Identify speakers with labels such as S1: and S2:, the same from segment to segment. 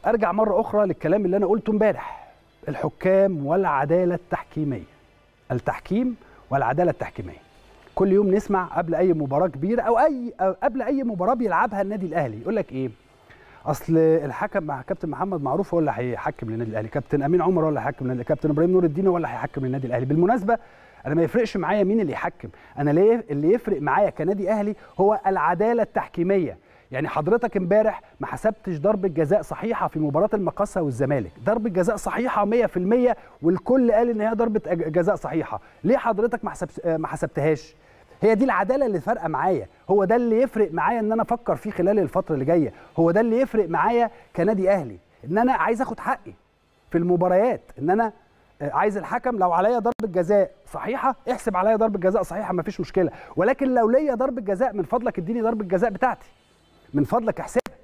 S1: ارجع مره اخرى للكلام اللي انا قلته امبارح الحكام والعداله التحكيميه التحكيم والعداله التحكيميه كل يوم نسمع قبل اي مباراه كبيره او اي أو قبل اي مباراه بيلعبها النادي الاهلي يقول لك ايه اصل الحكم مع كابتن محمد معروف هو اللي هيحكم للنادي الاهلي كابتن امين عمر هو اللي هيحكم للنادي كابتن ابراهيم نور الدين هو اللي هيحكم للنادي الاهلي بالمناسبه انا ما يفرقش معايا مين اللي يحكم انا ليه اللي يفرق معايا كنادي اهلي هو العداله التحكيميه يعني حضرتك امبارح ما حسبتش ضربه جزاء صحيحه في مباراه المقصه والزمالك ضربه جزاء صحيحه 100% والكل قال ان هي ضربه جزاء صحيحه ليه حضرتك ما حسبت ما حسبتهاش هي دي العداله اللي فارقه معايا هو ده اللي يفرق معايا ان انا افكر فيه خلال الفتره اللي جايه هو ده اللي يفرق معايا كنادي اهلي ان انا عايز اخد حقي في المباريات ان انا عايز الحكم لو عليا ضربه جزاء صحيحه احسب عليا ضربه جزاء صحيحه ما فيش مشكله ولكن لو ليا ضربه جزاء من فضلك اديني ضربه جزاء بتاعتي من فضلك احسبها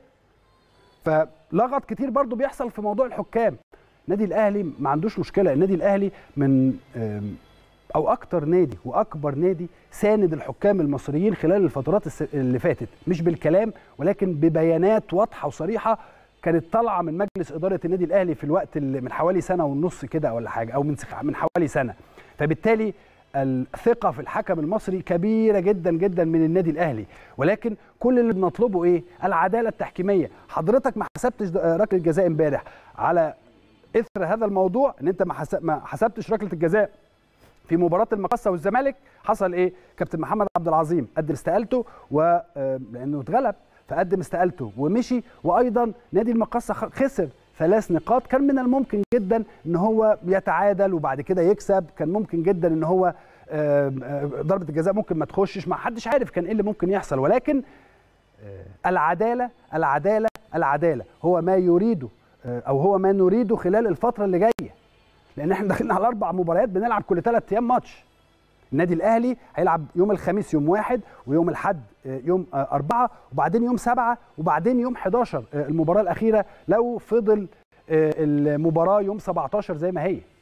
S1: فلغط كتير برضو بيحصل في موضوع الحكام النادي الاهلي ما عندوش مشكله النادي الاهلي من او اكتر نادي واكبر نادي ساند الحكام المصريين خلال الفترات اللي فاتت مش بالكلام ولكن ببيانات واضحه وصريحه كانت طالعه من مجلس اداره النادي الاهلي في الوقت اللي من حوالي سنه ونص كده ولا حاجه او من من حوالي سنه فبالتالي الثقه في الحكم المصري كبيره جدا جدا من النادي الاهلي ولكن كل اللي بنطلبه ايه العداله التحكيميه حضرتك ما حسبتش ركله جزاء امبارح على اثر هذا الموضوع ان انت ما حسبتش ركله الجزاء في مباراه المقصه والزمالك حصل ايه كابتن محمد عبد العظيم قدم استقالته ولانه اتغلب فقدم استقالته ومشي وايضا نادي المقصه خسر ثلاث نقاط كان من الممكن جدا ان هو يتعادل وبعد كده يكسب كان ممكن جدا ان هو ضربه الجزاء ممكن ما تخشش ما حدش عارف كان ايه اللي ممكن يحصل ولكن العداله العداله العداله هو ما يريده او هو ما نريده خلال الفتره اللي جايه لان احنا داخلين على اربع مباريات بنلعب كل ثلاث ايام ماتش النادي الاهلي هيلعب يوم الخميس يوم واحد ويوم الاحد يوم أربعة وبعدين يوم سبعة وبعدين يوم 11 المباراة الأخيرة لو فضل المباراة يوم 17 زي ما هي